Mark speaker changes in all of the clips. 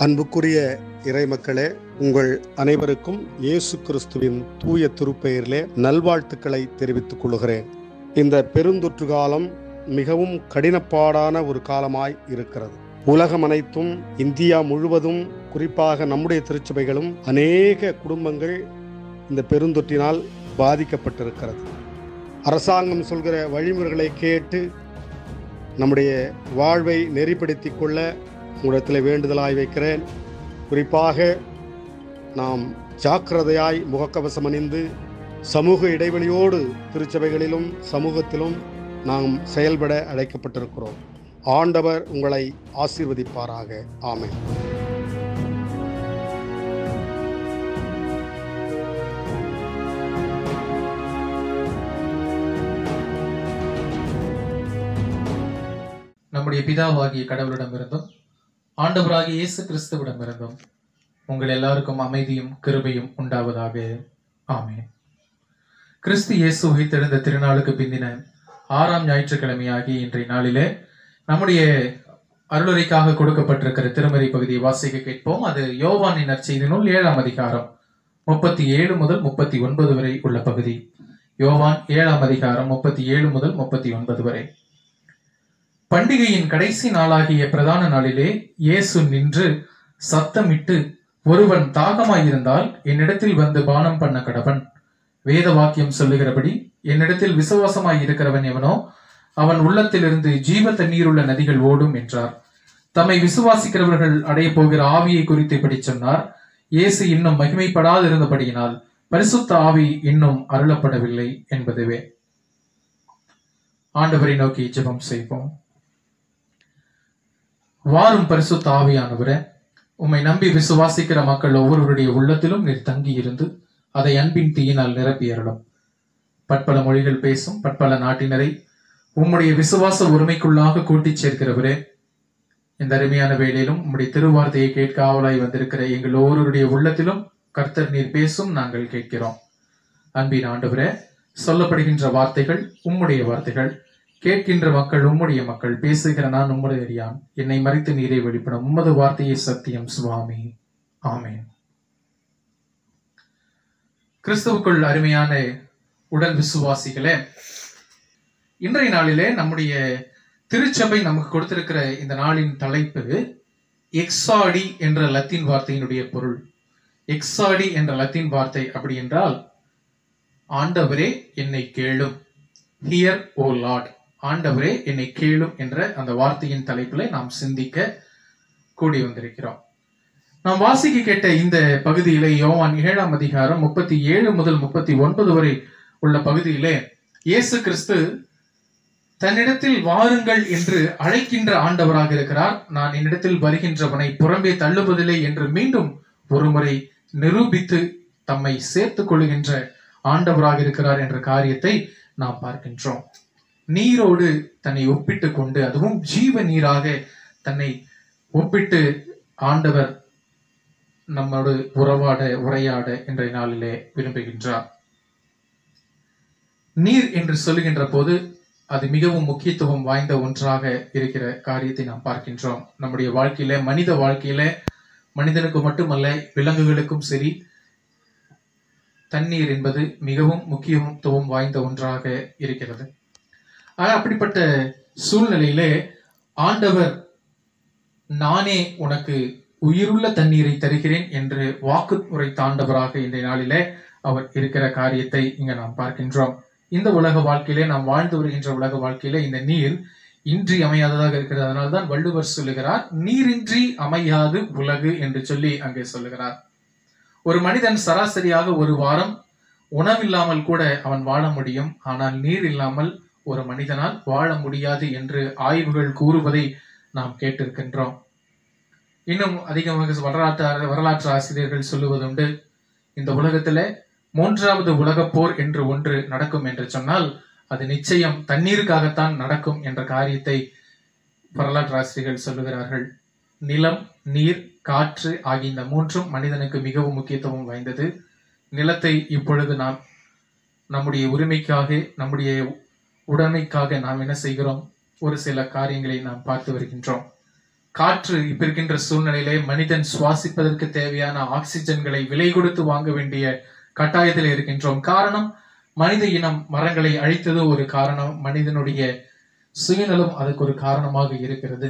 Speaker 1: அன்புக்குரிய இறைமக்களே உங்கள் அனைவருக்கும் இயேசு கிறிஸ்துவின் தூய திருப்பெயரிலே நல்வாழ்த்துக்களை தெரிவித்துக் கொள்கிறேன் இந்த பெருந்தொற்று காலம் மிகவும் கடினப்பாடான ஒரு காலமாய் இருக்கிறது உலகம் அனைத்தும் இந்தியா முழுவதும் குறிப்பாக நம்முடைய திருச்சபைகளும் அநேக குடும்பங்கள் இந்த பெருந்தொற்றினால் பாதிக்கப்பட்டிருக்கிறது அரசாங்கம் சொல்கிற வழிமுறைகளை கேட்டு நம்முடைய வாழ்வை நெறிப்படுத்திக் கொள்ள உங்களிடத்தில் வேண்டுதலாய் வைக்கிறேன் குறிப்பாக நாம் ஜாக்கிரதையாய் முகக்கவசம் அணிந்து சமூக இடைவெளியோடு திருச்சபைகளிலும் சமூகத்திலும் நாம் செயல்பட அழைக்கப்பட்டிருக்கிறோம் ஆண்டவர் உங்களை ஆசீர்வதிப்பாராக ஆமென்
Speaker 2: நம்முடைய பிதாவாகிய கடவுளிடமிருந்தும் ஆண்டவராகிய இயேசு கிறிஸ்துவிடமிருந்தும் உங்கள் எல்லாருக்கும் அமைதியும் கிருபையும் உண்டாவதாக ஆமென் கிறிஸ்து இயேசு உயிர்த்தெழுந்த திருநாளுக்கு பிந்தின ஆறாம் ஞாயிற்றுக்கிழமையாகிய இன்றைய நாளிலே நம்முடைய அருளுரைக்காக கொடுக்கப்பட்டிருக்கிற திருமறை பகுதியை வாசிக்க கேட்போம் அது யோவானின் நற்செய்தி நூல் ஏழாம் அதிகாரம் முப்பத்தி ஏழு முதல் முப்பத்தி ஒன்பது வரை உள்ள பகுதி யோவான் ஏழாம் அதிகாரம் முப்பத்தி ஏழு முதல் முப்பத்தி ஒன்பது வரை பண்டிகையின் கடைசி நாளாகிய பிரதான நாளிலே இயேசு நின்று சத்தமிட்டு ஒருவன் தாகமாயிருந்தால் என்னிடத்தில் வந்து பானம் பண்ண கடவன் வேத வாக்கியம் சொல்லுகிறபடி என்னிடத்தில் விசுவாசமாய் இருக்கிறவன் எவனோ அவன் உள்ளத்திலிருந்து ஜீவ தண்ணீருள்ள நதிகள் ஓடும் என்றார் தம்மை விசுவாசிக்கிறவர்கள் அடைய போகிற ஆவியை குறித்து இப்படி சொன்னார் இயேசு இன்னும் மகிமைப்படாதிருந்தபடியினால் பரிசுத்த ஆவி இன்னும் அருளப்படவில்லை என்பதுவே ஆண்டவரை நோக்கி ஜெபம் செய்வோம் வாரும் பரிசுத்த ஆவியானவரே உம்மை நம்பி விசுவாசிக்கிற மக்கள் ஒவ்வொருவருடைய உள்ளத்திலும் நீர் தங்கி இருந்து அதை அன்பின் தீயினால் நிரப்பியறலும் பற்பல மொழிகள் பேசும் பற்பல நாட்டினரை உம்முடைய விசுவாச உரிமைக்குள்ளாக கூட்டிச் சேர்க்கிறவரே இந்த அருமையான வேளையிலும் உம்முடைய திருவார்த்தையை கேட்க ஆவலாய் வந்திருக்கிற எங்கள் ஒவ்வொருவருடைய உள்ளத்திலும் கர்த்தர் நீர் பேசும் நாங்கள் கேட்கிறோம் அன்பின் ஆண்டவரே சொல்லப்படுகின்ற வார்த்தைகள் உம்முடைய வார்த்தைகள் கேட்கின்ற மக்கள் உம்முடைய மக்கள் பேசுகிற நான் உம்முடைய அறியான் என்னை மறித்து நீரை வெளிப்படும் உம்மது வார்த்தையை சத்தியம் சுவாமி ஆமேன் கிறிஸ்துவுக்குள் அருமையான உடல் விசுவாசிகளே இன்றைய நாளிலே நம்முடைய திருச்சபை நமக்கு கொடுத்திருக்கிற இந்த நாளின் தலைப்பு எக்ஸாடி என்ற லத்தீன் வார்த்தையினுடைய பொருள் எக்ஸாடி என்ற லத்தீன் வார்த்தை அப்படி என்றால் ஆண்டவரே என்னை கேளும் ஹியர் ஓ லார்ட் ஆண்டவரே என்னை கேளும் என்ற அந்த வார்த்தையின் தலைப்பில் நாம் சிந்திக்க கூடி வந்திருக்கிறோம் நாம் வாசிக்க கேட்ட இந்த பகுதியிலே யோவான் ஏழாம் அதிகாரம் முப்பத்தி ஏழு முதல் முப்பத்தி ஒன்பது வரை உள்ள பகுதியிலே இயேசு கிறிஸ்து தன்னிடத்தில் வாருங்கள் என்று அழைக்கின்ற ஆண்டவராக இருக்கிறார் நான் என்னிடத்தில் வருகின்றவனை புறம்பே தள்ளுவதில்லை என்று மீண்டும் ஒருமுறை நிரூபித்து தம்மை சேர்த்துக் கொள்கின்ற ஆண்டவராக இருக்கிறார் என்ற காரியத்தை நாம் பார்க்கின்றோம் நீரோடு தன்னை ஒப்பிட்டு கொண்டு அதுவும் ஜீவ நீராக தன்னை ஒப்பிட்டு ஆண்டவர் நம்மோடு உறவாட உரையாட இன்றைய நாளிலே விரும்புகின்றார் நீர் என்று சொல்லுகின்ற போது அது மிகவும் முக்கியத்துவம் வாய்ந்த ஒன்றாக இருக்கிற காரியத்தை நாம் பார்க்கின்றோம் நம்முடைய வாழ்க்கையில மனித வாழ்க்கையில மனிதனுக்கு மட்டுமல்ல விலங்குகளுக்கும் சரி தண்ணீர் என்பது மிகவும் முக்கியத்துவம் வாய்ந்த ஒன்றாக இருக்கிறது ஆக அப்படிப்பட்ட சூழ்நிலையிலே ஆண்டவர் நானே உனக்கு உயிருள்ள தண்ணீரை தருகிறேன் என்று வாக்கு உரைத்த ஆண்டவராக இன்றைய நாளிலே அவர் இருக்கிற காரியத்தை இங்க நாம் பார்க்கின்றோம் இந்த உலக வாழ்க்கையிலே நாம் வாழ்ந்து வருகின்ற உலக வாழ்க்கையிலே இந்த நீர் இன்றி அமையாததாக இருக்கிறது அதனால்தான் வள்ளுவர் சொல்லுகிறார் நீரின்றி அமையாது உலகு என்று சொல்லி அங்கே சொல்லுகிறார் ஒரு மனிதன் சராசரியாக ஒரு வாரம் உணவில்லாமல் கூட அவன் வாழ முடியும் ஆனால் நீர் இல்லாமல் ஒரு மனிதனால் வாழ முடியாது என்று ஆய்வுகள் கூறுவதை நாம் கேட்டிருக்கின்றோம் இன்னும் அதிகமாக வரலாற்று வரலாற்று ஆசிரியர்கள் சொல்லுவதுண்டு இந்த உலகத்துல மூன்றாவது உலகப் போர் என்று ஒன்று நடக்கும் என்று சொன்னால் அது நிச்சயம் தண்ணீருக்காகத்தான் நடக்கும் என்ற காரியத்தை வரலாற்று ஆசிரியர்கள் சொல்லுகிறார்கள் நிலம் நீர் காற்று ஆகிய இந்த மூன்றும் மனிதனுக்கு மிகவும் முக்கியத்துவம் வாய்ந்தது நிலத்தை இப்பொழுது நாம் நம்முடைய உரிமைக்காக நம்முடைய உடைமைக்காக நாம் என்ன செய்கிறோம் ஒரு சில காரியங்களை நாம் பார்த்து வருகின்றோம் காற்று இப்ப இருக்கின்ற சூழ்நிலையிலே மனிதன் சுவாசிப்பதற்கு தேவையான ஆக்சிஜன்களை விலை கொடுத்து வாங்க வேண்டிய கட்டாயத்தில் இருக்கின்றோம் காரணம் மனித இனம் மரங்களை அழித்தது ஒரு காரணம் மனிதனுடைய சுயநலம் அதுக்கு ஒரு காரணமாக இருக்கிறது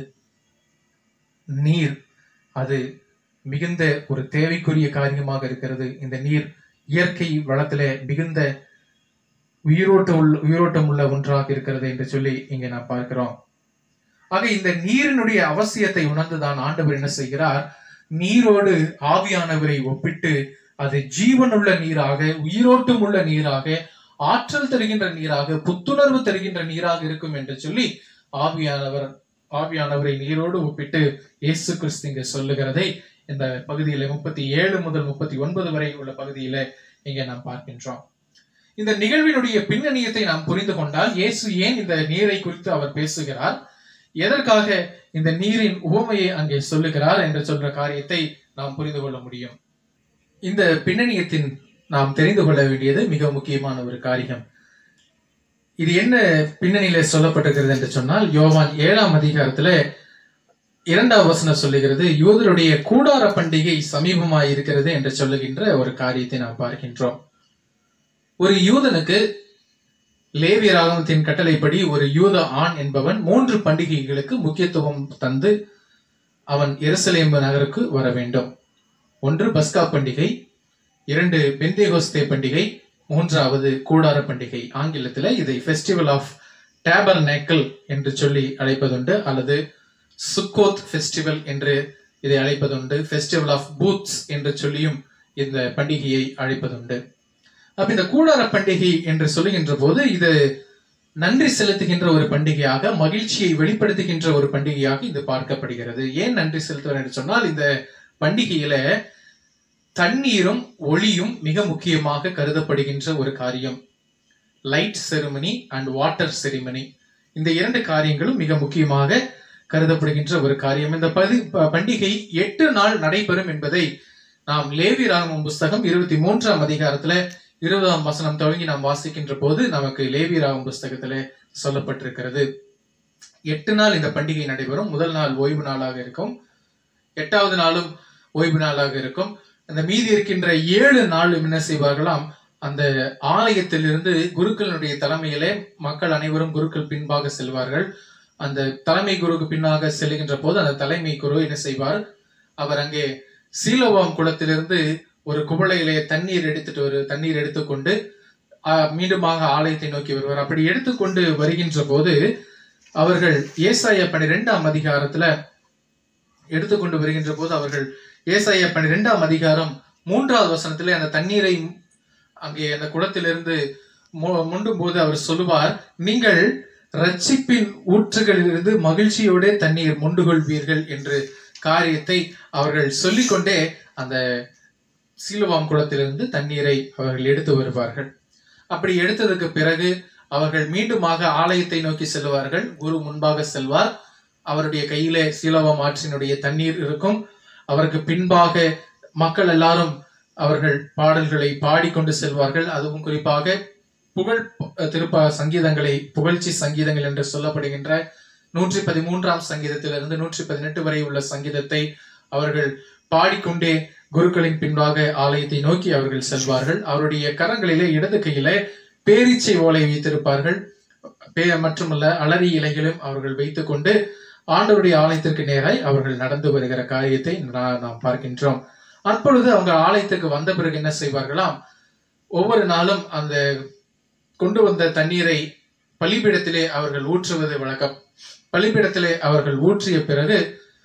Speaker 2: நீர் அது மிகுந்த ஒரு தேவைக்குரிய காரியமாக இருக்கிறது இந்த நீர் இயற்கை வளத்திலே மிகுந்த உயிரோட்டம் உள்ள உயிரோட்டம் உள்ள ஒன்றாக இருக்கிறது என்று சொல்லி இங்கே நாம் பார்க்கிறோம் ஆக இந்த நீரினுடைய அவசியத்தை உணர்ந்துதான் ஆண்டவர் என்ன செய்கிறார் நீரோடு ஆவியானவரை ஒப்பிட்டு அது ஜீவனுள்ள நீராக உயிரோட்டம் உள்ள நீராக ஆற்றல் தருகின்ற நீராக புத்துணர்வு தருகின்ற நீராக இருக்கும் என்று சொல்லி ஆவியானவர் ஆவியானவரை நீரோடு ஒப்பிட்டு இயேசு கிறிஸ்து இங்க சொல்லுகிறதை இந்த பகுதியில முப்பத்தி ஏழு முதல் முப்பத்தி ஒன்பது வரை உள்ள பகுதியில இங்க நாம் பார்க்கின்றோம் இந்த நிகழ்வினுடைய பின்னணியத்தை நாம் புரிந்து கொண்டால் இயேசு ஏன் இந்த நீரை குறித்து அவர் பேசுகிறார் எதற்காக இந்த நீரின் உவமையை அங்கே சொல்லுகிறார் என்று சொல்ற காரியத்தை நாம் புரிந்து கொள்ள முடியும் இந்த பின்னணியத்தின் நாம் தெரிந்து கொள்ள வேண்டியது மிக முக்கியமான ஒரு காரியம் இது என்ன பின்னணியில சொல்லப்பட்டிருக்கிறது என்று சொன்னால் யோவான் ஏழாம் அதிகாரத்துல இரண்டாம் வசனம் சொல்லுகிறது யூதருடைய கூடார பண்டிகை சமீபமாய் இருக்கிறது என்று சொல்லுகின்ற ஒரு காரியத்தை நாம் பார்க்கின்றோம் ஒரு யூதனுக்கு லேவிய ராகமத்தின் கட்டளைப்படி ஒரு யூத ஆண் என்பவன் மூன்று பண்டிகைகளுக்கு முக்கியத்துவம் தந்து அவன் எருசலேம் நகருக்கு வர வேண்டும் ஒன்று பஸ்கா பண்டிகை இரண்டு பெந்தேகோஸ்தே பண்டிகை மூன்றாவது கூடார பண்டிகை ஆங்கிலத்தில் இதை ஃபெஸ்டிவல் ஆஃப் டேபர் என்று சொல்லி அழைப்பதுண்டு அல்லது சுக்கோத் ஃபெஸ்டிவல் என்று இதை அழைப்பதுண்டு ஃபெஸ்டிவல் ஆஃப் பூத்ஸ் என்று சொல்லியும் இந்த பண்டிகையை அழைப்பதுண்டு அப்ப இந்த கூடார பண்டிகை என்று சொல்லுகின்ற போது இது நன்றி செலுத்துகின்ற ஒரு பண்டிகையாக மகிழ்ச்சியை வெளிப்படுத்துகின்ற ஒரு பண்டிகையாக இது பார்க்கப்படுகிறது ஏன் நன்றி செலுத்துவர் என்று சொன்னால் இந்த பண்டிகையில தண்ணீரும் ஒளியும் மிக முக்கியமாக கருதப்படுகின்ற ஒரு காரியம் light ceremony and water ceremony இந்த இரண்டு காரியங்களும் மிக முக்கியமாக கருதப்படுகின்ற ஒரு காரியம் இந்த பதி ப- பண்டிகை எட்டு நாள் நடைபெறும் என்பதை நாம் லேவி ராகமம் புஸ்தகம் இருபத்தி மூன்றாம் அதிகாரத்துல இருபதாம் வசனம் தொடங்கி நாம் வாசிக்கின்ற போது நமக்கு லேவி ராகம் புஸ்தகத்துல சொல்லப்பட்டிருக்கிறது எட்டு நாள் இந்த பண்டிகை நடைபெறும் முதல் நாள் ஓய்வு நாளாக இருக்கும் எட்டாவது நாளும் ஓய்வு நாளாக இருக்கும் அந்த மீதி இருக்கின்ற ஏழு நாள் என்ன செய்வார்களாம் அந்த ஆலயத்திலிருந்து குருக்களினுடைய தலைமையிலே மக்கள் அனைவரும் குருக்கள் பின்பாக செல்வார்கள் அந்த தலைமை குருக்கு பின்னாக செல்லுகின்ற போது அந்த தலைமை குரு என்ன செய்வார் அவர் அங்கே சீலோவாம் குளத்திலிருந்து ஒரு குவளையிலே தண்ணீர் எடுத்துட்டு வரு தண்ணீர் எடுத்துக்கொண்டு ஆஹ், மீண்டுமாக ஆலயத்தை நோக்கி வருவார் அப்படி எடுத்துக்கொண்டு வருகின்ற போது அவர்கள் ஏசாயா பன்னிரெண்டாம் அதிகாரத்துல எடுத்துக்கொண்டு வருகின்ற போது அவர்கள் ஏசாயா பன்னிரெண்டாம் அதிகாரம் மூன்றாவது வசனத்திலே அந்த தண்ணீரை அங்கே அந்த குளத்திலிருந்து மு- முண்டும் போது அவர் சொல்லுவார் நீங்கள் ரட்சிப்பின் ஊற்றுகளிலிருந்து மகிழ்ச்சியோட தண்ணீர் மொண்டு கொள்வீர்கள் என்று காரியத்தை அவர்கள் சொல்லிக்கொண்டே அந்த சீலுவாம் குளத்திலிருந்து தண்ணீரை அவர்கள் எடுத்து வருவார்கள் அப்படி எடுத்ததுக்கு பிறகு அவர்கள் மீண்டுமாக ஆலயத்தை நோக்கி செல்வார்கள் குரு முன்பாக செல்வார் அவருடைய கையிலே சீலோவாம் ஆற்றினுடைய தண்ணீர் இருக்கும் அவருக்கு பின்பாக மக்கள் எல்லாரும் அவர்கள் பாடல்களை பாடிக்கொண்டு செல்வார்கள் அதுவும் குறிப்பாக புகழ் அஹ், திருப்ப சங்கீதங்களை புகழ்ச்சி சங்கீதங்கள் என்று சொல்லப்படுகின்ற நூற்றி பதிமூன்றாம் சங்கீதத்திலிருந்து நூற்றி பதினெட்டு வரை உள்ள சங்கீதத்தை அவர்கள் பாடிக்கொண்டே குருக்களின் பின்பாக ஆலயத்தை நோக்கி அவர்கள் செல்வார்கள் அவருடைய கரங்களிலே இடது கையிலே பேரீச்சை ஓலை வைத்திருப்பார்கள் பே- மட்டுமல்ல அலரி இலைகளும் அவர்கள் வைத்துக்கொண்டு ஆண்டவருடைய ஆலயத்திற்கு நேராய் அவர்கள் நடந்து வருகிற காரியத்தை நா- நாம் பார்க்கின்றோம் அப்பொழுது அவங்க ஆலயத்துக்கு வந்த பிறகு என்ன செய்வார்களாம் ஒவ்வொரு நாளும் அந்த கொண்டு வந்த தண்ணீரை பலிபீடத்திலே அவர்கள் ஊற்றுவது வழக்கம் பலிபீடத்திலே அவர்கள் ஊற்றிய பிறகு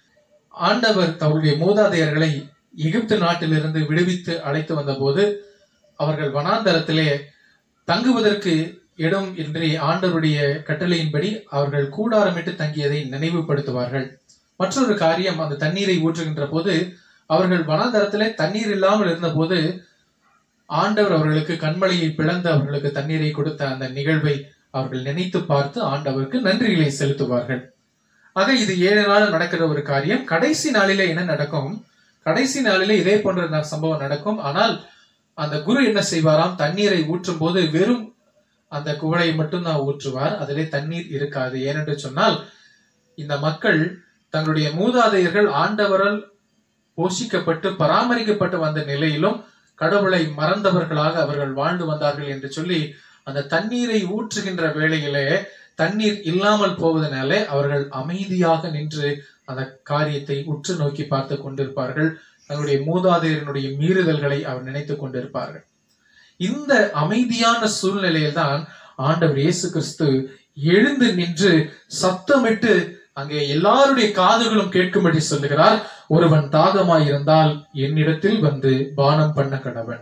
Speaker 2: ஆண்டவர் தன்னுடைய மூதாதையர்களை எகிப்து நாட்டிலிருந்து விடுவித்து அழைத்து வந்தபோது அவர்கள் வனாந்தரத்திலே தங்குவதற்கு இடம் இன்றி ஆண்டவருடைய கட்டளையின்படி அவர்கள் கூடாரமிட்டு தங்கியதை நினைவுபடுத்துவார்கள் மற்றொரு காரியம் அந்த தண்ணீரை ஊற்றுகின்ற போது அவர்கள் வனாந்தரத்திலே தண்ணீர் இல்லாமல் இருந்தபோது ஆண்டவர் அவர்களுக்கு கண்மலையை பிளந்து அவர்களுக்கு தண்ணீரை கொடுத்த அந்த நிகழ்வை அவர்கள் நினைத்து பார்த்து ஆண்டவருக்கு நன்றிகளை செலுத்துவார்கள் ஆக இது ஏழு நாள் நடக்கிற ஒரு காரியம் கடைசி நாளிலே என்ன நடக்கும் கடைசி நாளிலே இதே போன்ற ந- சம்பவம் நடக்கும் ஆனால் அந்த குரு என்ன செய்வாராம் தண்ணீரை ஊற்றும் போது வெறும் அந்த குவளை மட்டும் தான் ஊற்றுவார் அதிலே தண்ணீர் இருக்காது ஏனென்று சொன்னால் இந்த மக்கள் தங்களுடைய மூதாதையர்கள் ஆண்டவரால் போஷிக்கப்பட்டு பராமரிக்கப்பட்டு வந்த நிலையிலும் கடவுளை மறந்தவர்களாக அவர்கள் வாழ்ந்து வந்தார்கள் என்று சொல்லி அந்த தண்ணீரை ஊற்றுகின்ற வேளையிலே தண்ணீர் இல்லாமல் போவதனாலே அவர்கள் அமைதியாக நின்று அந்த காரியத்தை உற்று நோக்கி பார்த்து கொண்டிருப்பார்கள் தங்களுடைய மூதாதையரினுடைய மீறுதல்களை அவர் நினைத்துக் கொண்டிருப்பார்கள் இந்த அமைதியான சூழ்நிலையில் தான் ஆண்டவர் இயேசு கிறிஸ்து எழுந்து நின்று சத்தமிட்டு அங்கே எல்லாருடைய காதுகளும் கேட்கும்படி சொல்லுகிறார் ஒருவன் தாகமாயிருந்தால் என்னிடத்தில் வந்து பானம் பண்ண கடவன்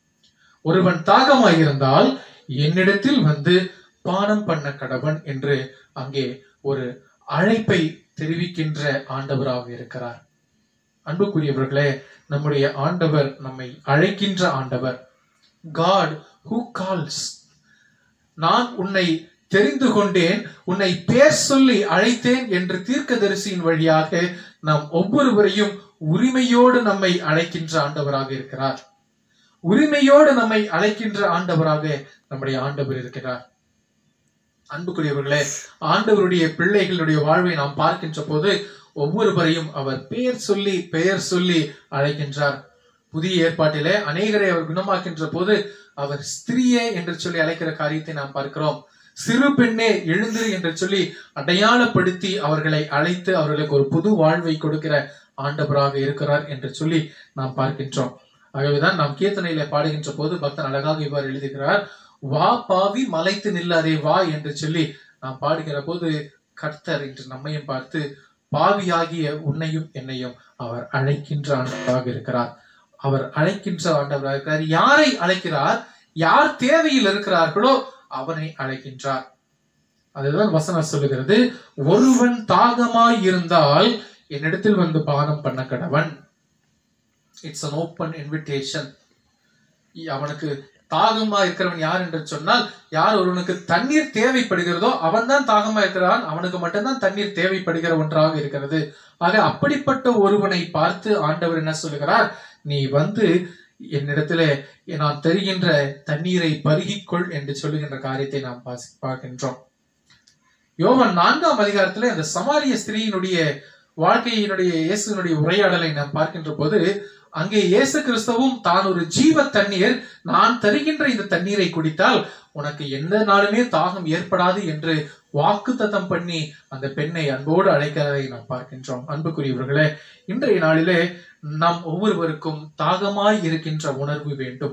Speaker 2: ஒருவன் தாகமாயிருந்தால் என்னிடத்தில் வந்து பானம் பண்ண கடவன் என்று அங்கே ஒரு அழைப்பை தெரிவிக்கின்ற ஆண்டவராக இருக்கிறார் அன்புக்குரியவர்களே நம்முடைய ஆண்டவர் நம்மை அழைக்கின்ற ஆண்டவர் காட் ஹூ கால்ஸ் நான் உன்னை தெரிந்து கொண்டேன் உன்னை பேர் சொல்லி அழைத்தேன் என்று தீர்க்கதரிசியின் வழியாக நாம் ஒவ்வொருவரையும் உரிமையோடு நம்மை அழைக்கின்ற ஆண்டவராக இருக்கிறார் உரிமையோடு நம்மை அழைக்கின்ற ஆண்டவராக நம்முடைய ஆண்டவர் இருக்கிறார் அன்புக்குரியவர்களே ஆண்டவருடைய பிள்ளைகளுடைய வாழ்வை நாம் பார்க்கின்ற போது ஒவ்வொருவரையும் அவர் பெயர் சொல்லி பெயர் சொல்லி அழைக்கின்றார் புதிய ஏற்பாட்டிலே அநேகரை அவர் குணமாக்கின்ற போது அவர் ஸ்திரியே என்று சொல்லி அழைக்கிற காரியத்தை நாம் பார்க்கிறோம் சிறு பெண்ணே எழுந்திரு என்று சொல்லி அடையாளப்படுத்தி அவர்களை அழைத்து அவர்களுக்கு ஒரு புது வாழ்வை கொடுக்கிற ஆண்டவராக இருக்கிறார் என்று சொல்லி நாம் பார்க்கின்றோம் ஆகவேதான் நாம் கீர்த்தனையில பாடுகின்ற போது பக்தன் அழகாக இவ்வாறு எழுதுகிறார் வா பாவி மலைத்து நில்லாதே வா என்று சொல்லி நாம் பாடுகிற போது கர்த்தர் என்று நம்மையும் பார்த்து பாவியாகிய உன்னையும் என்னையும் அவர் அழைக்கின்ற ஆண்டவராக இருக்கிறார் அவர் அழைக்கின்ற ஆண்டவராக இருக்கிறார் யாரை அழைக்கிறார் யார் தேவையில் இருக்கிறார்களோ அவனை அழைக்கின்றார் அதுதான் வசனம் சொல்லுகிறது ஒருவன் தாகமாய் இருந்தால் என்னிடத்தில் வந்து பானம் பண்ண கடவன் இட்ஸ் an ஓப்பன் இன்விடேஷன் அவனுக்கு தாகமா இருக்கிறவன் யார் என்று சொன்னால் யார் ஒருவனுக்கு தண்ணீர் தேவைப்படுகிறதோ அவன் தான் தாகமா இருக்கிறான் அவனுக்கு மட்டும்தான் தண்ணீர் தேவைப்படுகிற ஒன்றாக இருக்கிறது ஆக அப்படிப்பட்ட ஒருவனை பார்த்து ஆண்டவர் என்ன சொல்லுகிறார் நீ வந்து என்னிடத்துல நான் தருகின்ற தண்ணீரை பருகிக்கொள் என்று சொல்லுகின்ற காரியத்தை நாம் பாசி- பார்க்கின்றோம் யோவான் நான்காம் அதிகாரத்துல அந்த சமாரிய ஸ்திரீயினுடைய வாழ்க்கையினுடைய இயேசுனுடைய உரையாடலை நாம் பார்க்கின்ற போது அங்கே இயேசு கிறிஸ்துவும் தான் ஒரு ஜீவ தண்ணீர் நான் தருகின்ற இந்த தண்ணீரை குடித்தால் உனக்கு எந்த நாளுமே தாகம் ஏற்படாது என்று வாக்குத்தத்தம் பண்ணி அந்த பெண்ணை அன்போடு அழைக்கிறதை நாம் பார்க்கின்றோம் அன்புக்குரியவர்களே இன்றைய நாளிலே நாம் ஒவ்வொருவருக்கும் தாகமாய் இருக்கின்ற உணர்வு வேண்டும்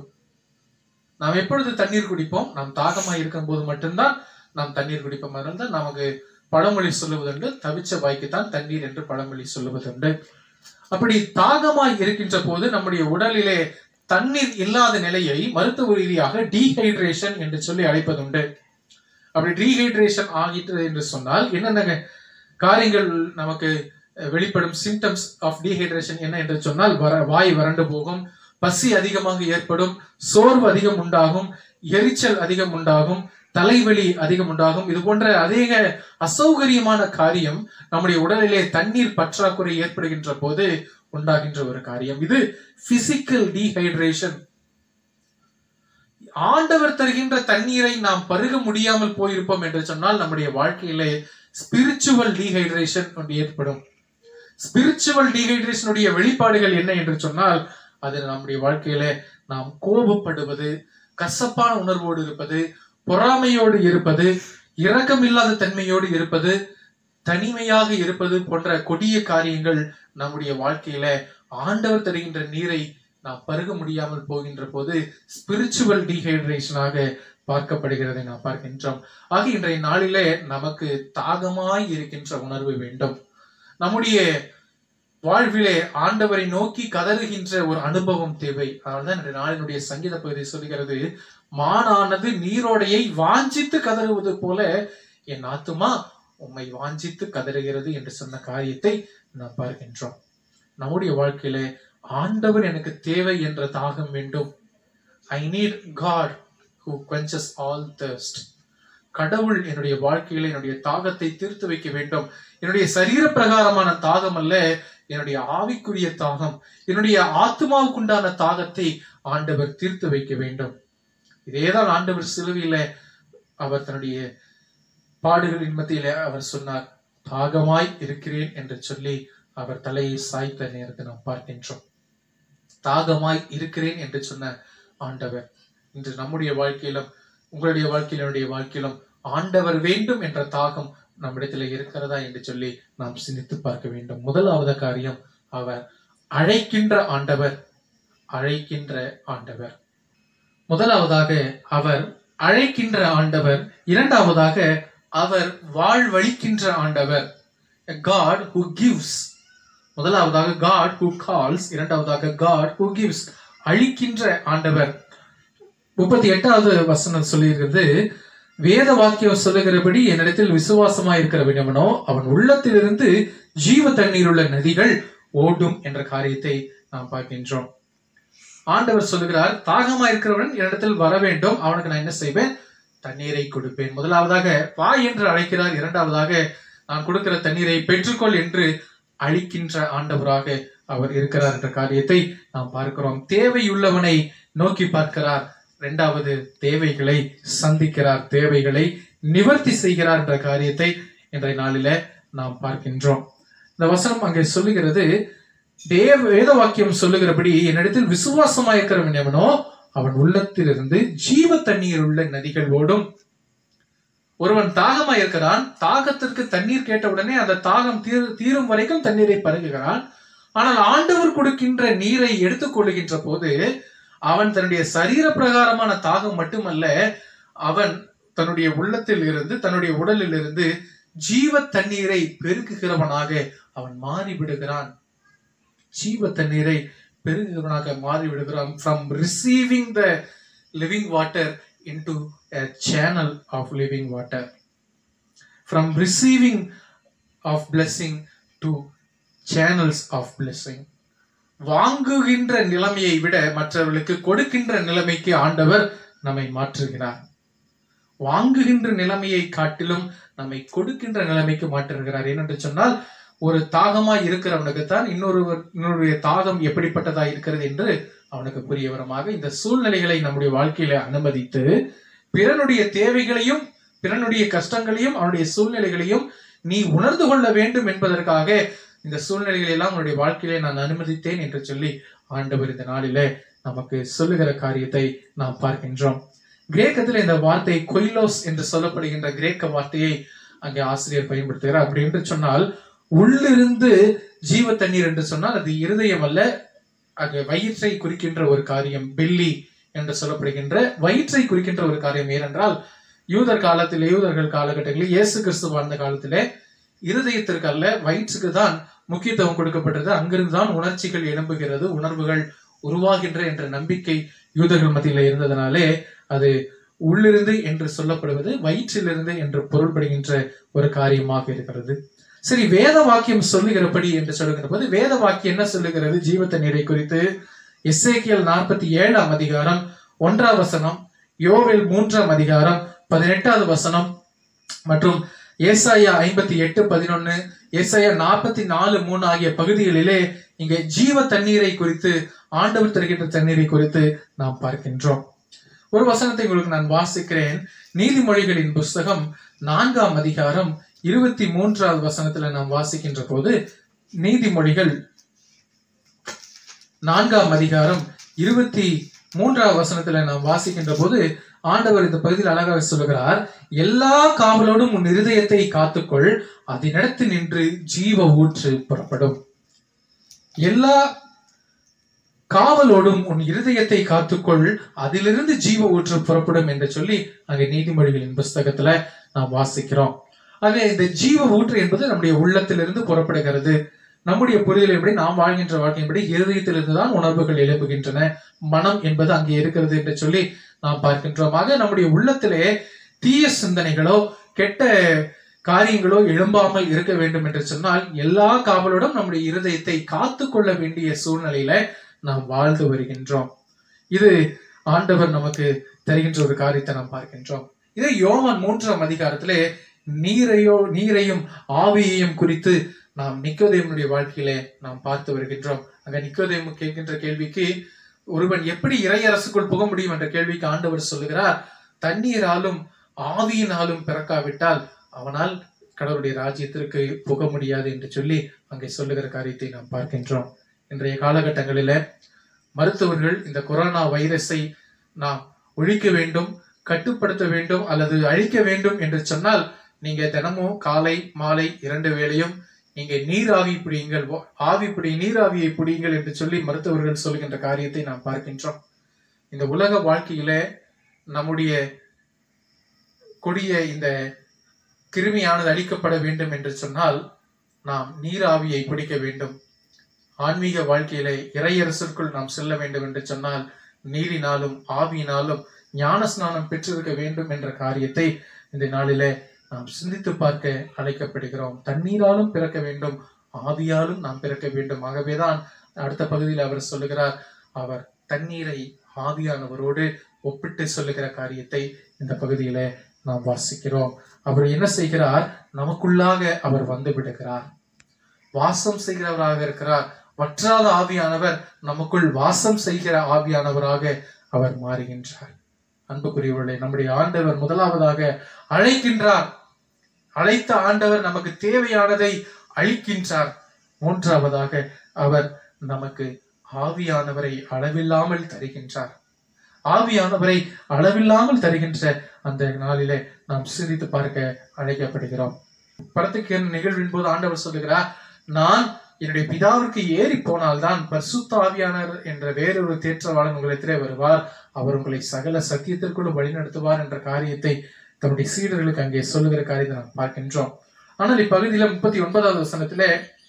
Speaker 2: நாம் எப்பொழுது தண்ணீர் குடிப்போம் நாம் தாகமாய் இருக்கும் போது மட்டும்தான் நாம் தண்ணீர் குடிப்போம் இருந்தால் நமக்கு பழமொழி சொல்லுவதுண்டு தவிச்ச வாய்க்குத்தான் தண்ணீர் என்று பழமொழி சொல்லுவதுண்டு அப்படி தாகமாய் இருக்கின்ற போது நம்முடைய உடலிலே தண்ணீர் இல்லாத நிலையை மருத்துவ ரீதியாக டீஹைட்ரேஷன் என்று சொல்லி அழைப்பதுண்டு அப்படி டீஹைட்ரேஷன் ஆகிட்டு என்று சொன்னால் என்னென்ன காரியங்கள் நமக்கு அஹ், வெளிப்படும் சிம்டம்ஸ் ஆஃப் டீஹைட்ரேஷன் என்ன என்று சொன்னால் வர வாய் வறண்டு போகும் பசி அதிகமாக ஏற்படும் சோர்வு அதிகம் உண்டாகும் எரிச்சல் அதிகம் உண்டாகும் தலைவலி அதிகம் உண்டாகும் இது போன்ற அதிக அசௌகரியமான காரியம் நம்முடைய உடலிலே தண்ணீர் பற்றாக்குறை ஏற்படுகின்ற போது உண்டாகின்ற ஒரு காரியம் இது பிசிக்கல் டீஹைட்ரேஷன் ஆண்டவர் தருகின்ற தண்ணீரை நாம் பருக முடியாமல் போயிருப்போம் என்று சொன்னால் நம்முடைய வாழ்க்கையிலே ஸ்பிரிச்சுவல் டீஹைட்ரேஷன் ஒன்று ஏற்படும் ஸ்பிரிச்சுவல் டீஹைட்ரேஷனுடைய வெளிப்பாடுகள் என்ன என்று சொன்னால் அது நம்முடைய வாழ்க்கையில நாம் கோபப்படுவது கசப்பான உணர்வோடு இருப்பது பொறாமையோடு இருப்பது இரக்கமில்லாத தன்மையோடு இருப்பது தனிமையாக இருப்பது போன்ற கொடிய காரியங்கள் நம்முடைய வாழ்க்கையில ஆண்டவர் தருகின்ற நீரை நாம் பருக முடியாமல் போகின்ற போது ஸ்பிரிச்சுவல் டீஹைட்ரேஷனாக பார்க்கப்படுகிறதை நாம் பார்க்கின்றோம் ஆக இன்றைய நாளிலே நமக்கு தாகமாய் இருக்கின்ற உணர்வு வேண்டும் நம்முடைய வாழ்விலே ஆண்டவரை நோக்கி கதறுகின்ற ஒரு அனுபவம் தேவை அதனால்தான் இன்றைய நாளினுடைய சங்கீத பகுதி சொல்கிறது மானானது நீரோடையை வாஞ்சித்து கதறுவது போல என் ஆத்துமா உம்மை வாஞ்சித்து கதறுகிறது என்று சொன்ன காரியத்தை நாம் பார்க்கின்றோம் நம்முடைய வாழ்க்கையிலே ஆண்டவர் எனக்கு தேவை என்ற தாகம் வேண்டும் I need God who quenches all thirst கடவுள் என்னுடைய வாழ்க்கையில என்னுடைய தாகத்தை தீர்த்து வைக்க வேண்டும் என்னுடைய சரீர பிரகாரமான தாகம் அல்ல என்னுடைய ஆவிக்குரிய தாகம் என்னுடைய ஆத்மாவுக்குண்டான தாகத்தை ஆண்டவர் தீர்த்து வைக்க வேண்டும் இதேதான் ஆண்டவர் சிலுவையில அவர் தன்னுடைய பாடுகளின் மத்தியில அவர் சொன்னார் தாகமாய் இருக்கிறேன் என்று சொல்லி அவர் தலையை சாய்த்த நேரத்தை நாம் பார்க்கின்றோம் தாகமாய் இருக்கிறேன் என்று சொன்ன ஆண்டவர் இன்று நம்முடைய வாழ்க்கையிலும் உங்களுடைய வாழ்க்கையிலும் என்னுடைய வாழ்க்கையிலும் ஆண்டவர் வேண்டும் என்ற தாகம் நம்மிடத்தில் இருக்கிறதா என்று சொல்லி நாம் சிந்தித்து பார்க்க வேண்டும் முதலாவது காரியம் அவர் அழைக்கின்ற ஆண்டவர் அழைக்கின்ற ஆண்டவர் முதலாவதாக அவர் அழைக்கின்ற ஆண்டவர் இரண்டாவதாக அவர் வாழ்வழிக்கின்ற ஆண்டவர் காட் who gives முதலாவதாக காட் who calls இரண்டாவதாக காட் who gives அழிக்கின்ற ஆண்டவர் முப்பத்தி எட்டாவது வசனம் சொல்லியிருக்கிறது வேத வாக்கியம் சொல்லுகிறபடி என்னிடத்தில் விசுவாசமாய் இருக்கிறவனோ அவன் உள்ளத்திலிருந்து ஜீவ தண்ணீர் உள்ள நதிகள் ஓடும் என்ற காரியத்தை நாம் பார்க்கின்றோம் ஆண்டவர் சொல்லுகிறார் தாகமா இருக்கிறவன் என்னிடத்தில் வர வேண்டும் அவனுக்கு நான் என்ன செய்வேன் தண்ணீரை கொடுப்பேன் முதலாவதாக வா என்று அழைக்கிறார் இரண்டாவதாக நான் கொடுக்கிற தண்ணீரை பெற்றுக்கொள் என்று அழிக்கின்ற ஆண்டவராக அவர் இருக்கிறார் என்ற காரியத்தை நாம் பார்க்கிறோம் தேவையுள்ளவனை நோக்கி பார்க்கிறார் இரண்டாவது தேவைகளை சந்திக்கிறார் தேவைகளை நிவர்த்தி செய்கிறார் என்ற காரியத்தை இன்றைய நாளில நாம் பார்க்கின்றோம் இந்த வசனம் அங்கே சொல்லுகிறது தேவ வேத வாக்கியம் சொல்லுகிறபடி என்னிடத்தில் விசுவாசமாயிருக்கிறவன் எவனோ அவன் உள்ளத்திலிருந்து ஜீவ தண்ணீர் உள்ள நதிகள் ஓடும் ஒருவன் தாகமா இருக்கிறான் தாகத்திற்கு தண்ணீர் கேட்டவுடனே அந்த தாகம் தீர் தீரும் வரைக்கும் தண்ணீரை பருகுகிறான் ஆனால் ஆண்டவர் கொடுக்கின்ற நீரை எடுத்துக்கொள்ளுகின்ற போது அவன் தன்னுடைய சரீர பிரகாரமான தாகம் மட்டுமல்ல அவன் தன்னுடைய உள்ளத்தில் இருந்து தன்னுடைய உடலில் இருந்து ஜீவ தண்ணீரை பெருக்குகிறவனாக அவன் மாறிவிடுகிறான் ஜீவ தண்ணீரை பெருகுகிறவனாக மாறிவிடுகிறான் from receiving the living water into a channel of living water from receiving of blessing to channels of blessing வாங்குகின்ற நிலைமையை விட மற்றவர்களுக்கு கொடுக்கின்ற நிலைமைக்கு ஆண்டவர் நம்மை மாற்றுகிறார் வாங்குகின்ற நிலைமையை காட்டிலும் நம்மை கொடுக்கின்ற நிலைமைக்கு மாற்றுகிறார் ஏனென்று சொன்னால் ஒரு தாகமாய் இருக்கிறவனுக்கு தான் இன்னொரு இன்னொருடைய தாகம் எப்படிப்பட்டதா இருக்கிறது என்று அவனுக்கு புரிய வரமாக இந்த சூழ்நிலைகளை நம்முடைய வாழ்க்கையில அனுமதித்து பிறனுடைய தேவைகளையும் பிறனுடைய கஷ்டங்களையும் அவனுடைய சூழ்நிலைகளையும் நீ உணர்ந்து கொள்ள வேண்டும் என்பதற்காக இந்த சூழ்நிலைகளை எல்லாம் உன்னுடைய வாழ்க்கையிலே நான் அனுமதித்தேன் என்று சொல்லி ஆண்டவர் இந்த நாளிலே நமக்கு சொல்லுகிற காரியத்தை நாம் பார்க்கின்றோம் கிரேக்கத்தில் இந்த வார்த்தை கொய்லோஸ் என்று சொல்லப்படுகின்ற கிரேக்க வார்த்தையை அங்கே ஆசிரியர் பயன்படுத்துகிறார் அப்படி என்று சொன்னால் உள்ளிருந்து ஜீவ தண்ணீர் என்று சொன்னால் அது இருதயம் அல்ல அது வயிற்றை குறிக்கின்ற ஒரு காரியம் பெல்லி என்று சொல்லப்படுகின்ற வயிற்றை குறிக்கின்ற ஒரு காரியம் ஏனென்றால் யூதர் காலத்திலே யூதர்கள் காலகட்டங்களில் இயேசு கிறிஸ்து வாழ்ந்த காலத்திலே இருதயத்திற்கு அல்ல வயிற்றுக்கு தான் முக்கியத்துவம் கொடுக்கப்பட்டது அங்கிருந்து தான் உணர்ச்சிகள் எழும்புகிறது உணர்வுகள் உருவாகின்ற என்ற நம்பிக்கை யூதர்கள் மத்தியில் இருந்ததனாலே அது உள்ளிருந்து என்று சொல்லப்படுவது வயிற்றிலிருந்து என்று பொருள்படுகின்ற ஒரு காரியமாக இருக்கிறது சரி வேத வாக்கியம் சொல்லுகிறபடி என்று சொல்லுகிற போது வேத வாக்கியம் என்ன சொல்லுகிறது ஜீவத்த நீரை குறித்து எஸ்ஏகியல் நாற்பத்தி ஏழாம் அதிகாரம் ஒன்றாம் வசனம் யோவேல் மூன்றாம் அதிகாரம் பதினெட்டாவது வசனம் மற்றும் ஏசாயா ஐம்பத்தி எட்டு பதினொன்னு ஏசாயா நாற்பத்தி நாலு மூணு ஆகிய பகுதிகளிலே இங்கே ஜீவ தண்ணீரை குறித்து ஆண்டவர் தருகின்ற தண்ணீரை குறித்து நாம் பார்க்கின்றோம் ஒரு வசனத்தை உங்களுக்கு நான் வாசிக்கிறேன் நீதிமொழிகளின் புஸ்தகம் நான்காம் அதிகாரம் இருபத்தி மூன்றாவது வசனத்துல நாம் வாசிக்கின்ற போது நீதிமொழிகள் நான்காம் அதிகாரம் இருபத்தி மூன்றாவது வசனத்துல நாம் வாசிக்கின்ற போது ஆண்டவர் இந்த பகுதியில் அழகாக சொல்லுகிறார் எல்லா காவலோடும் உன் இருதயத்தை காத்துக்கொள் அதனிடத்து நின்று ஜீவ ஊற்று புறப்படும் எல்லா காவலோடும் உன் இருதயத்தை காத்துக்கொள் அதிலிருந்து ஜீவ ஊற்று புறப்படும் என்று சொல்லி அங்கே நீதிமொழிகளின் புஸ்தகத்துல நாம் வாசிக்கிறோம் ஆக இந்த ஜீவ ஊற்று என்பது நம்முடைய உள்ளத்திலிருந்து புறப்படுகிறது நம்முடைய புரிதலின்படி நாம் வாழ்கின்ற வாழ்க்கையின்படி இருதயத்திலிருந்து தான் உணர்வுகள் எழுப்புகின்றன மனம் என்பது அங்கே இருக்கிறது என்று சொல்லி நாம் பார்க்கின்றோம் ஆக நம்முடைய உள்ளத்திலே தீய சிந்தனைகளோ கெட்ட காரியங்களோ எழும்பாமல் இருக்க வேண்டும் என்று சொன்னால் எல்லா காவலோடும் நம்முடைய இருதயத்தை காத்து கொள்ள வேண்டிய சூழ்நிலையில நாம் வாழ்ந்து வருகின்றோம் இது ஆண்டவர் நமக்கு தருகின்ற ஒரு காரியத்தை நாம் பார்க்கின்றோம் இதே யோவான் மூன்றாம் அதிகாரத்திலே நீரையோ நீரையும் ஆவியையும் குறித்து நாம் நிக்கோதேவனுடைய வாழ்க்கையிலே நாம் பார்த்து வருகின்றோம் அங்க நிக்கோதேவம் கேட்கின்ற கேள்விக்கு ஒருவன் எப்படி இறையரசுக்குள் புக முடியும் என்ற கேள்விக்கு ஆண்டவர் சொல்லுகிறார் தண்ணீராலும் ஆவியினாலும் பிறக்காவிட்டால் அவனால் கடவுளுடைய ராஜ்யத்திற்கு புக முடியாது என்று சொல்லி அங்கே சொல்லுகிற காரியத்தை நாம் பார்க்கின்றோம் இன்றைய காலகட்டங்களில மருத்துவர்கள் இந்த கொரோனா வைரஸை நாம் ஒழிக்க வேண்டும் கட்டுப்படுத்த வேண்டும் அல்லது அழிக்க வேண்டும் என்று சொன்னால் நீங்க தினமும் காலை மாலை இரண்டு வேளையும் நீங்க நீர் ஆவி பிடியுங்கள் வா- ஆவி பிடி நீர் ஆவியை பிடியுங்கள் என்று சொல்லி மருத்துவர்கள் சொல்கின்ற காரியத்தை நாம் பார்க்கின்றோம் இந்த உலக வாழ்க்கையில நம்முடைய கொடிய இந்த கிருமியானது அழிக்கப்பட வேண்டும் என்று சொன்னால் நாம் நீராவியை பிடிக்க வேண்டும் ஆன்மீக வாழ்க்கையில இறையரசிற்குள் நாம் செல்ல வேண்டும் என்று சொன்னால் நீரினாலும் ஆவியினாலும் ஞான ஸ்நானம் பெற்றிருக்க வேண்டும் என்ற காரியத்தை இந்த நாளிலே நாம் சிந்தித்து பார்க்க அழைக்கப்படுகிறோம் தண்ணீராலும் பிறக்க வேண்டும் ஆவியாலும் நாம் பிறக்க வேண்டும் ஆகவேதான் அடுத்த பகுதியில் அவர் சொல்லுகிறார் அவர் தண்ணீரை ஆவியானவரோடு ஒப்பிட்டு சொல்லுகிற காரியத்தை இந்த பகுதியில நாம் வாசிக்கிறோம் அவர் என்ன செய்கிறார் நமக்குள்ளாக அவர் வந்து விடுகிறார் வாசம் செய்கிறவராக இருக்கிறார் வற்றாத ஆவியானவர் நமக்குள் வாசம் செய்கிற ஆவியானவராக அவர் மாறுகின்றார் அன்புக்குரியவர்களே நம்முடைய ஆண்டவர் முதலாவதாக அழைக்கின்றார் அழைத்த ஆண்டவர் நமக்கு தேவையானதை அளிக்கின்றார் மூன்றாவதாக அவர் நமக்கு ஆவியானவரை அளவில்லாமல் தருகின்றார் ஆவியானவரை அளவில்லாமல் தருகின்ற அந்த நாளிலே நாம் சிந்தித்து பார்க்க அழைக்கப்படுகிறோம் படத்துக்கு நிகழ்வின் போது ஆண்டவர் சொல்லுகிறார் நான் என்னுடைய பிதாவிற்கு ஏறி போனால்தான் பரிசுத்த ஆவியானவர் என்ற வேறொரு தேற்றவாளன் உங்களிடத்திலே வருவார் அவர் உங்களை சகல சத்தியத்திற்குள்ளும் வழிநடத்துவார் என்ற காரியத்தை தன்னுடைய சீடர்களுக்கு அங்கே சொல்லுகிற காரியத்தை நாம் பார்க்கின்றோம் ஆனால் இப்பகுதியில முப்பத்தி ஒன்பதாவது வசனத்திலே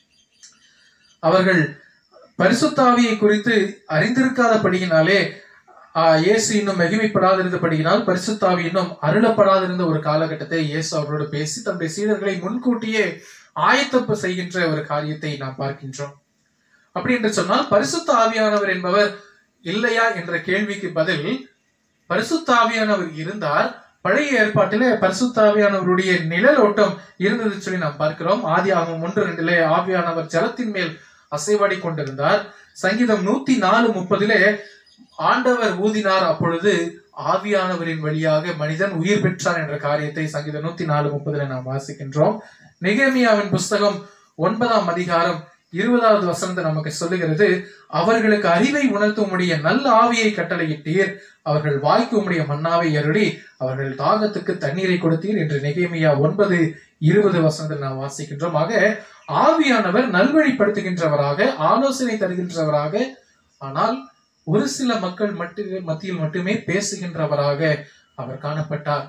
Speaker 2: அவர்கள் பரிசுத்தாவியை குறித்து அறிந்திருக்காதபடியினாலே ஆஹ், இயேசு இன்னும் மகிமைப்படாதிருந்தபடியினால் பரிசுத்தாவி இன்னும் அருளப்படாதிருந்த ஒரு காலகட்டத்தை இயேசு அவர்களோடு பேசி தன்னுடைய சீடர்களை முன்கூட்டியே ஆயத்தப்பு செய்கின்ற ஒரு காரியத்தை நாம் பார்க்கின்றோம் அப்படி என்று சொன்னால் பரிசுத்த ஆவியானவர் என்பவர் இல்லையா என்ற கேள்விக்கு பதில் பரிசுத்த ஆவியானவர் இருந்தார் பழைய ஏற்பாட்டிலே பரிசுத்த ஆவியானவருடைய நிழல் ஓட்டம் இருந்தது சொல்லி நாம் பார்க்கிறோம் ஆதி ஆகும் ஒன்று ரெண்டிலே ஆவியானவர் ஜலத்தின் மேல் அசைவாடி கொண்டிருந்தார் சங்கீதம் நூத்தி நாலு முப்பதிலே ஆண்டவர் ஊதினார் அப்பொழுது ஆவியானவரின் வழியாக மனிதன் உயிர் பெற்றார் என்ற காரியத்தை சங்கீதம் நூத்தி நாலு முப்பதிலே நாம் வாசிக்கின்றோம் நெகேமியாவின் புஸ்தகம் ஒன்பதாம் அதிகாரம் இருபதாவது வசனத்தை நமக்கு சொல்லுகிறது அவர்களுக்கு அறிவை உணர்த்த உம்முடைய நல்ல ஆவியை கட்டளையிட்டீர் அவர்கள் வாய்க்கு உம்முடைய மன்னாவை அருளி அவர்கள் தாகத்துக்கு தண்ணீரை கொடுத்தீர் என்று நெகேமியா ஒன்பது இருபது வசனத்தில் நாம் வாசிக்கின்றோம் ஆக ஆவியானவர் நல்வழிப்படுத்துகின்றவராக ஆலோசனை தருகின்றவராக ஆனால் ஒரு சில மக்கள் மட்டுமே மத்தியில் மட்டுமே பேசுகின்றவராக அவர் காணப்பட்டார்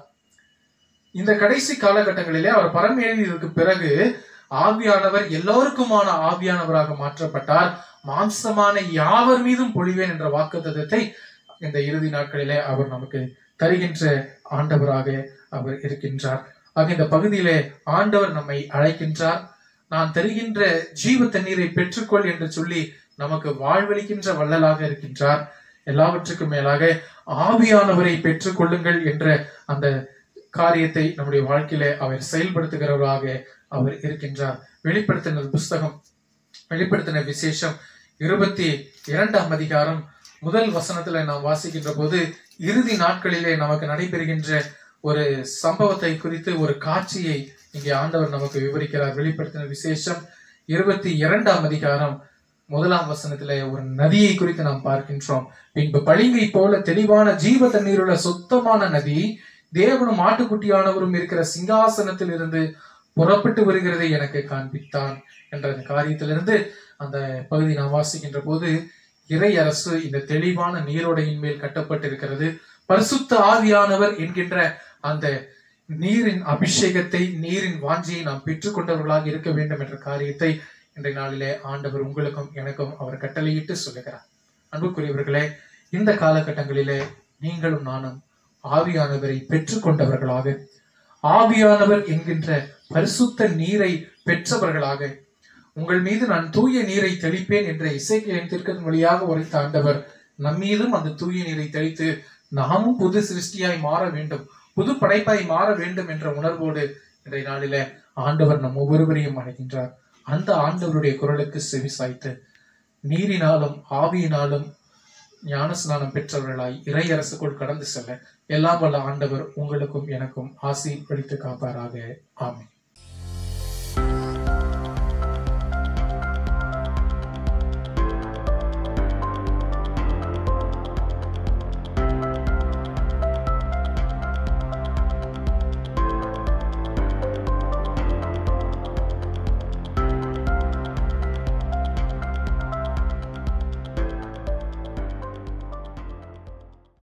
Speaker 2: இந்த கடைசி காலகட்டங்களிலே அவர் பரமேறியதற்கு பிறகு ஆவியானவர் எல்லோருக்குமான ஆவியானவராக மாற்றப்பட்டார் மாம்சமான யாவர் மீதும் பொழிவேன் என்ற வாக்குத்தத்தத்தை இந்த இறுதி நாட்களிலே அவர் நமக்கு தருகின்ற ஆண்டவராக அவர் இருக்கின்றார் ஆக இந்த பகுதியிலே ஆண்டவர் நம்மை அழைக்கின்றார் நான் தருகின்ற ஜீவ தண்ணீரை பெற்றுக்கொள் என்று சொல்லி நமக்கு வாழ்வளிக்கின்ற வள்ளலாக இருக்கின்றார் எல்லாவற்றுக்கும் மேலாக ஆவியானவரை பெற்றுக்கொள்ளுங்கள் என்ற அந்த காரியத்தை நம்முடைய வாழ்க்கையில அவர் செயல்படுத்துகிறவராக அவர் இருக்கின்றார் வெளிப்படுத்தின புஸ்தகம் வெளிப்படுத்தின விசேஷம் இருபத்தி இரண்டாம் அதிகாரம் முதல் வசனத்துல நாம் வாசிக்கின்ற போது இறுதி நாட்களிலே நமக்கு நடைபெறுகின்ற ஒரு சம்பவத்தை குறித்து ஒரு காட்சியை இங்கே ஆண்டவர் நமக்கு விவரிக்கிறார் வெளிப்படுத்தின விசேஷம் இருபத்தி இரண்டாம் அதிகாரம் முதலாம் வசனத்திலே ஒரு நதியை குறித்து நாம் பார்க்கின்றோம் பின்பு பளிங்கை போல தெளிவான ஜீவ தண்ணீருள்ள சுத்தமான நதி தேவனும் ஆட்டுக்குட்டியானவரும் இருக்கிற சிங்காசனத்தில் இருந்து புறப்பட்டு வருகிறதை எனக்கு காண்பித்தான் என்ற அந்த காரியத்திலிருந்து அந்த பகுதி நாம் வாசிக்கின்ற போது இறை அரசு இந்த தெளிவான நீரோடையின் மேல் கட்டப்பட்டிருக்கிறது பரிசுத்த ஆவியானவர் என்கின்ற அந்த நீரின் அபிஷேகத்தை நீரின் வாஞ்சியை நாம் பெற்றுக்கொண்டவர்களாக இருக்க வேண்டும் என்ற காரியத்தை இன்றைய நாளிலே ஆண்டவர் உங்களுக்கும் எனக்கும் அவர் கட்டளையிட்டு சொல்லுகிறார் அன்புக்குரியவர்களே இந்த காலகட்டங்களிலே நீங்களும் நானும் ஆவியானவரை பெற்றுக்கொண்டவர்களாக ஆவியானவர் என்கின்ற பரிசுத்த நீரை பெற்றவர்களாக உங்கள் மீது நான் தூய நீரை தெளிப்பேன் என்ற இசைக்கியலின் திருக்கத்தின் வழியாக உரைத்த ஆண்டவர் நம்மீதும் அந்த தூய நீரை தெளித்து நாமும் புது சிருஷ்டியாய் மாற வேண்டும் புது படைப்பாய் மாற வேண்டும் என்ற உணர்வோடு இன்றைய நாளில ஆண்டவர் நம் ஒவ்வொருவரையும் அழைக்கின்றார் அந்த ஆண்டவருடைய குரலுக்கு செவி சாய்த்து நீரினாலும் ஆவியினாலும் ஞானஸ்நானம் பெற்றவர்களாய் இறை அரசுக்குள் கடந்து செல்ல எல்லாம் வல்ல ஆண்டவர் உங்களுக்கும் எனக்கும் ஆசீர்வதித்து காப்பாராக ஆமென்